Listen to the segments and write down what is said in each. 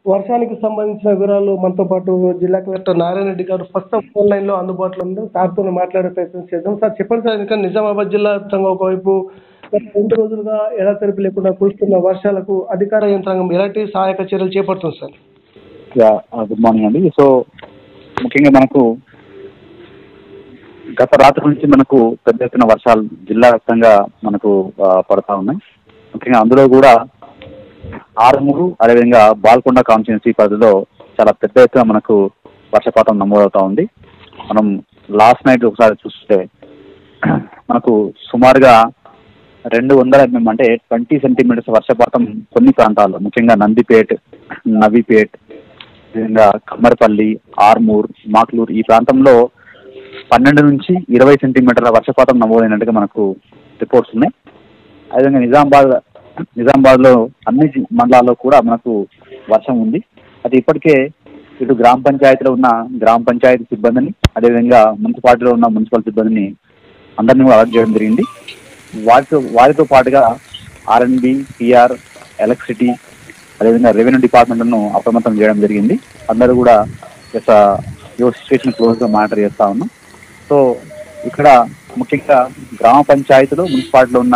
వర్షానికి సంబంధించిన వివరాలు మనతో పాటు జిల్లా కలెక్టర్ నారాయణ రెడ్డి గారు ప్రస్తుతం ఫోన్ లైన్లో అందుబాటులో ఉన్నారు సార్తో మాట్లాడే ప్రయత్నం చేద్దాం సార్ చెప్పండి సార్ ఇంకా నిజామాబాద్ జిల్లా వ్యాప్తంగా ఒకవైపు గత రెండు రోజులుగా ఎడతెరిపి లేకుండా కురుస్తున్న వర్షాలకు అధికార యంత్రాంగం ఎలాంటి సహాయక చర్యలు చేపడుతుంది సార్ యా గుడ్ మార్నింగ్ అండి సో ముఖ్యంగా మనకు గత రాత్రి నుంచి మనకు పెద్ద ఎత్తున వర్షాలు జిల్లా వ్యాప్తంగా మనకు ఆ, పడతా ఉన్నాయి ముఖ్యంగా అందులో కూడా ఆరుమూరు అదేవిధంగా బాల్కొండ కాన్స్టిట్యున్సీ పరిధిలో చాలా పెద్ద ఎత్తున మనకు వర్షపాతం నమోదవుతా ఉంది మనం లాస్ట్ నైట్ ఒకసారి చూస్తే మనకు సుమారుగా రెండు వందల ఎంఎం అంటే ట్వంటీ సెంటీమీటర్స్ వర్షపాతం కొన్ని ప్రాంతాల్లో ముఖ్యంగా నందిపేట్ నవీపేట్ విధంగా కమ్మరపల్లి ఆర్మూర్ మాక్లూర్ ఈ ప్రాంతంలో పన్నెండు నుంచి ఇరవై సెంటీమీటర్ల వర్షపాతం నమోదైనట్టుగా మనకు రిపోర్ట్స్ ఉన్నాయి అదేవిధంగా నిజామాబాద్ నిజామాబాద్లో అన్ని జి- మండలాల్లో కూడా మనకు వర్షం ఉంది అది ఇప్పటికే ఇటు గ్రామ పంచాయతీలో ఉన్న గ్రామ పంచాయతీ సిబ్బందిని అదేవిధంగా మున్సిపాలిటీలో ఉన్న మున్సిపల్ సిబ్బందిని అందరినీ కూడా అలర్ట్ చేయడం జరిగింది వాటితో వారితో పాటుగా ఆర్ఎన్బి పిఆర్ ఎలక్ట్రిసిటీ అదేవిధంగా రెవెన్యూ డిపార్ట్మెంట్ను అప్రమత్తం చేయడం జరిగింది అందరూ కూడా యొక్క సిచ్యువేషన్ క్లోజ్గా మానిటర్ చేస్తా ఉన్నాం సో ఇక్కడ ముఖ్యంగా గ్రామ పంచాయతీలో మున్సిపాలిటీలో ఉన్న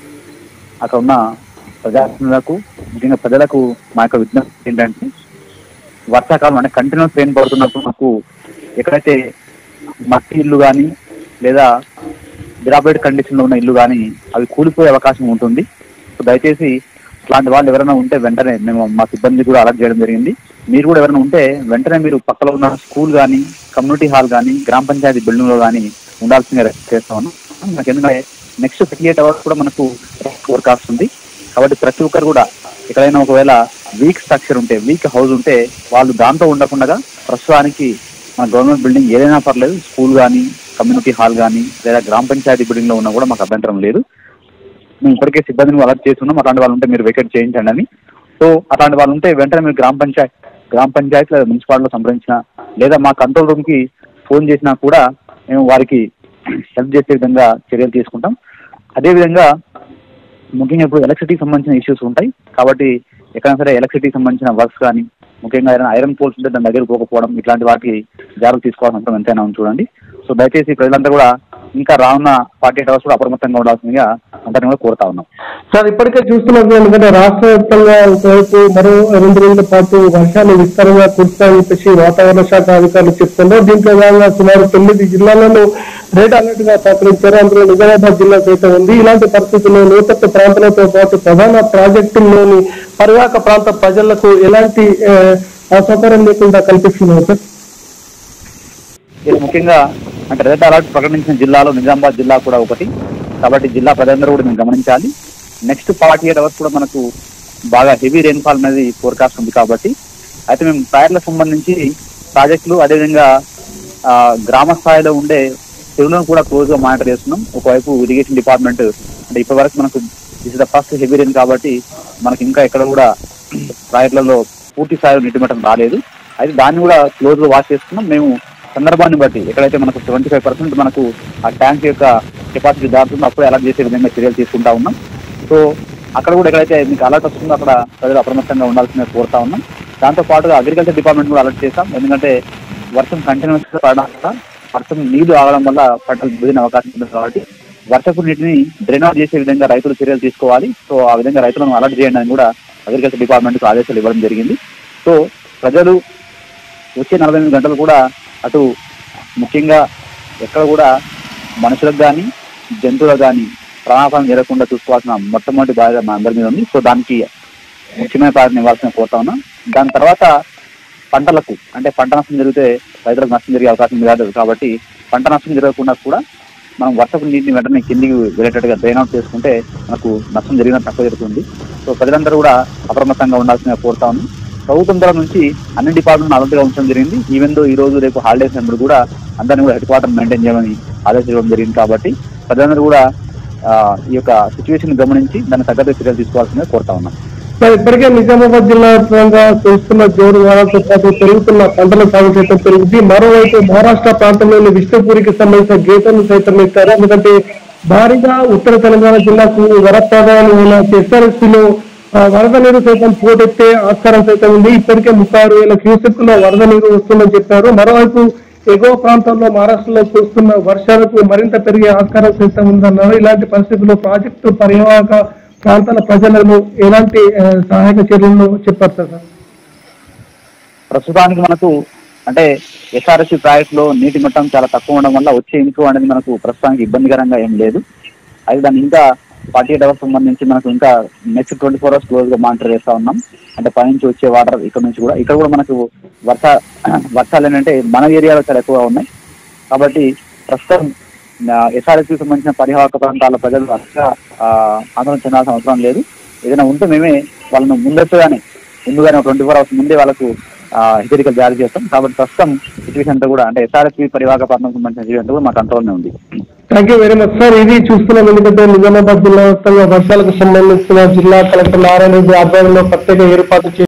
అక్కడ ఉన్న ప్రజాప్రతినిధులకు ముఖ్యంగా ప్రజలకు మా యొక్క విజ్ఞప్తి ఏంటంటే వర్షాకాలం అంటే కంటిన్యూస్ రెయిన్ పడుతున్నప్పుడు మాకు ఎక్కడైతే మట్టి ఇల్లు కానీ లేదా డిరాబేట్ కండిషన్లో ఉన్న ఇల్లు కానీ అవి కూలిపోయే అవకాశం ఉంటుంది సో దయచేసి ఇట్లాంటి వాళ్ళు ఎవరైనా ఉంటే వెంటనే మేము మా సిబ్బంది కూడా అలర్ట్ చేయడం జరిగింది మీరు కూడా ఎవరైనా ఉంటే వెంటనే మీరు పక్కలో ఉన్న స్కూల్ కానీ కమ్యూనిటీ హాల్ కానీ గ్రామ పంచాయతీ బిల్డింగ్లో కానీ ఉండాల్సిందిగా రిక్వెస్ట్ చేస్తా ఉన్నాం మనకి ఎందుకంటే నెక్స్ట్ థర్టీ ఎయిట్ అవర్స్ కూడా మనకు ఫోర్కాస్ట్ ఉంది కాబట్టి ప్రతి ఒక్కరు కూడా ఎక్కడైనా ఒకవేళ వీక్ స్ట్రక్చర్ ఉంటే వీక్ హౌస్ ఉంటే వాళ్ళు దాంతో ఉండకుండా ప్రస్తుతానికి మన గవర్నమెంట్ బిల్డింగ్ ఏదైనా పర్లేదు స్కూల్ కానీ కమ్యూనిటీ హాల్ కానీ లేదా గ్రామ పంచాయతీ బిల్డింగ్లో ఉన్నా కూడా మాకు అభ్యంతరం లేదు మేము ఇప్పటికే సిబ్బందిని అలర్ట్ చేస్తున్నాం అట్లాంటి వాళ్ళు ఉంటే మీరు వెకేట్ చేయించండి అని సో అట్లాంటి వాళ్ళు ఉంటే వెంటనే మీరు గ్రామ పంచాయత్ గ్రామ పంచాయతీ లేదా మున్సిపాలిటీలో సంప్రదించిన లేదా మా కంట్రోల్ రూమ్కి ఫోన్ చేసినా కూడా మేము వారికి హెల్ప్ చేసే విధంగా చర్యలు తీసుకుంటాం అదేవిధంగా ముఖ్యంగా ఇప్పుడు ఎలక్ట్రిసిటీకి సంబంధించిన ఇష్యూస్ ఉంటాయి కాబట్టి ఎక్కడైనా సరే ఎలక్ట్రిసిటీకి సంబంధించిన వర్క్స్ కానీ ముఖ్యంగా ఏదైనా ఐరన్ పోల్స్ ఉంటే దాని దగ్గర పోకపోవడం ఇట్లాంటి వాటికి జాగ్రత్త తీసుకోవాల్సిన అవసరం ఎంతైనా ఉంది చూడండి సో దయచేసి ప్రజలంతా కూడా ఇంకా రానున్న ఫార్టీ ఎయిట్ అవర్స్ కూడా అప్రమత్తంగా ఉండాల్సిందిగా అందరినీ కూడా కోరుతా ఉన్నాం సార్ ఇప్పటికే చూస్తున్నట్టు ఎందుకంటే రాష్ట్ర వ్యాప్తంగా ఒకవైపు మరో రెండు రోజుల పాటు వర్షాలు విస్తారంగా కురుస్తాయని చెప్పేసి వాతావరణ శాఖ అధికారులు చెప్తున్నారు దీంట్లో భాగంగా సుమారు తొమ్మిది జిల్లాలలో రెడ్ అలర్ట్ గా ప్రకటించారు అందులో నిజామాబాద్ జిల్లా సైతం ఉంది ఇలాంటి పరిస్థితుల్లో లోతట్టు ప్రాంతాలతో పాటు ప్రధాన ప్రాజెక్టుల్లోని పరివాహక ప్రాంత ప్రజలకు ఎలాంటి ఆ, అసౌకర్యం లేకుండా కల్పిస్తున్నారు సార్ ఇది ముఖ్యంగా అంటే రెడ్ అలర్ట్ ప్రకటించిన జిల్లాలో నిజామాబాద్ జిల్లా కూడా ఒకటి కాబట్టి జిల్లా ప్రజలందరూ కూడా మేము గమనించాలి నెక్స్ట్ ఫార్టీ ఎయిట్ అవర్స్ కూడా మనకు బాగా హెవీ రెయిన్ఫాల్ అనేది ఫోర్కాస్ట్ ఉంది కాబట్టి అయితే మేము ప్రాయర్లకు సంబంధించి ప్రాజెక్టులు అదేవిధంగా ఆ, గ్రామ స్థాయిలో ఉండే చెరువులను కూడా క్లోజ్ గా మానిటర్ చేస్తున్నాం ఒకవైపు ఇరిగేషన్ డిపార్ట్మెంట్ అంటే ఇప్పటి వరకు మనకు this the first heavy rain కాబట్టి మనకి ఇంకా ఎక్కడ కూడా ప్రాజెక్టులలో పూర్తి స్థాయిలో నీటి మట్టం రాలేదు అయితే దాన్ని కూడా క్లోజ్ గా వాచ్ చేస్తున్నాం మేము సందర్భాన్ని బట్టి ఎక్కడైతే మనకు సెవెంటీ ఫైవ్ పర్సెంట్ మనకు ఆ ట్యాంక్ యొక్క కెపాసిటీ దాటుతుందో అప్పుడే అలర్ట్ చేసే విధంగా చర్యలు తీసుకుంటా ఉన్నాం సో అక్కడ కూడా ఎక్కడైతే మీకు అలర్ట్ వస్తుందో అక్కడ ప్రజలు అప్రమత్తంగా ఉండాల్సిందిగా కోరుతా ఉన్నాం దాంతో పాటుగా అగ్రికల్చర్ డిపార్ట్మెంట్ కూడా అలర్ట్ చేస్తాం ఎందుకంటే వర్షం కంటిన్యూస్ గా పడడం వల్ల వర్షం నీళ్లు ఆగడం వల్ల పంటలు దిగిన అవకాశం ఉంది కాబట్టి వర్షపు నీటిని డ్రైన్ అవుట్ చేసే విధంగా రైతులు చర్యలు తీసుకోవాలి సో ఆ విధంగా రైతులను అలర్ట్ చేయండి అని కూడా అగ్రికల్చర్ డిపార్ట్మెంట్కి ఆదేశాలు ఇవ్వడం జరిగింది సో ప్రజలు వచ్చే నలభై ఎనిమిది గంటలు కూడా అటు ముఖ్యంగా ఎక్కడ కూడా మనుషులకు కానీ జంతువులకు కానీ ప్రాణాపాయం జరగకుండా చూసుకోవాల్సిన మొట్టమొదటి బాధ్యత మన అందరి మీద ఉంది సో దానికి ముఖ్యమైన ప్రాధాన్యత ఇవ్వాల్సిన కోరుతా ఉన్నాం దాని తర్వాత పంటలకు అంటే పంట నష్టం జరిగితే రైతులకు నష్టం జరిగే అవకాశం కాదు కాబట్టి పంట నష్టం జరగకుండా కూడా మనం వర్షపు నీటిని వెంటనే కిందికి వెళ్ళేటట్టుగా డ్రైన్ అవుట్ చేసుకుంటే మనకు నష్టం జరిగిన తక్కువ జరుగుతుంది సో ప్రజలందరూ కూడా అప్రమత్తంగా ఉండాల్సిన కోరుతా ఉన్నాం ప్రభుత్వం తరఫు నుంచి అన్ని డిపార్ట్మెంట్ అలర్ట్గా ఉంచడం జరిగింది ఈవెన్ దో ఈ రోజు రేపు హాలిడేస్ ఉన్నప్పుడు కూడా అందరినీ కూడా హెడ్ క్వార్టర్ మెయింటైన్ చేయమని ఆదేశించడం జరిగింది కాబట్టి ప్రజలందరూ కూడా ఆ, ఈ యొక్క సిచ్యువేషన్ గమనించి దాన్ని తగ్గట్టు చర్యలు తీసుకోవాల్సిందిగా కోరుతా ఉన్నాం మరి ఇప్పటికే నిజామాబాద్ జిల్లా వ్యాప్తంగా చూస్తున్న జోరు వారాలతో పాటు పెరుగుతున్న పంటల సాగు సైతం పెరుగుతుంది మరోవైపు మహారాష్ట్ర ప్రాంతంలోని విష్ణుపూరికి సంబంధించిన గేట్లను సైతం ఇస్తారు ఎందుకంటే భారీగా ఉత్తర తెలంగాణ జిల్లాకు వరప్రదాయాలు ఉన్న ఎస్ఆర్ఎస్పీలో ఆ, వరద నీరు సైతం పోటెత్తే ఆస్కారం సైతం ఉంది ఇప్పటికే ముప్పై ఆరు వేల క్యూసెక్ల వరద నీరు వస్తుందని చెప్పారు మరోవైపు ఎగువ ప్రాంతాల్లో మహారాష్ట్రలో కురుస్తున్న వర్షాలకు మరింత పెరిగే ఆస్కారం సైతం ఉందన్నారు ఇలాంటి పరిస్థితుల్లో ప్రాజెక్టు పరివాహక ప్రాంతాల ప్రజలను ఎలాంటి ఆ, సహాయక చర్యలు చెప్పారు సార్ ప్రస్తుతానికి మనకు అంటే ఎస్ఆర్ఎస్సి ప్రాజెక్ట్ లో నీటి మట్టం చాలా తక్కువ ఉండడం వల్ల వచ్చే ఇన్ఫ్లో అనేది మనకు ప్రస్తుతానికి ఇబ్బందికరంగా ఏం లేదు అయితే దాన్ని ఇంకా ఫార్టీ ఎయిట్ అవర్స్ సంబంధించి మనకు ఇంకా next twenty four hours close గా మానిటర్ చేస్తా ఉన్నాం అంటే పైనుంచి వచ్చే వాటర్ ఇక్కడ నుంచి కూడా ఇక్కడ కూడా మనకు వర్ష వర్షాలు ఏంటంటే మన ఏరియాలో చాలా ఎక్కువగా ఉన్నాయి కాబట్టి ప్రస్తుతం ఎస్ఆర్ఎస్కి సంబంధించిన పరివాహక ప్రాంతాల ప్రజలు అసలు ఆందోళన చెందాల్సిన అవసరం లేదు ఏదైనా ఉంటే మేమే వాళ్ళను ముందస్తుగానే ముందుగానే ట్వంటీ ఫోర్ అవర్స్ ముందే వాళ్ళకు ఆ, హెచ్చరికలు జారీ చేస్తాం కాబట్టి ప్రస్తుతం సిచ్యువేషన్ అంతా కూడా అంటే ఎస్ఆర్ఎస్పి పరివాహక ప్రాంతం సంబంధించిన సిచ్యువేషన్ అంతా కూడా మా కంట్రోల్నే ఉంది thank you very much sir ఇది చూస్తున్నాం ఎందుకంటే నిజామాబాద్ జిల్లా వ్యాప్తంగా వర్షాలకు సంబంధించిన జిల్లా కలెక్టర్ నారాయణ రెడ్డి ఆధ్వర్యంలో ప్రత్యేక ఏర్పాటు చేసి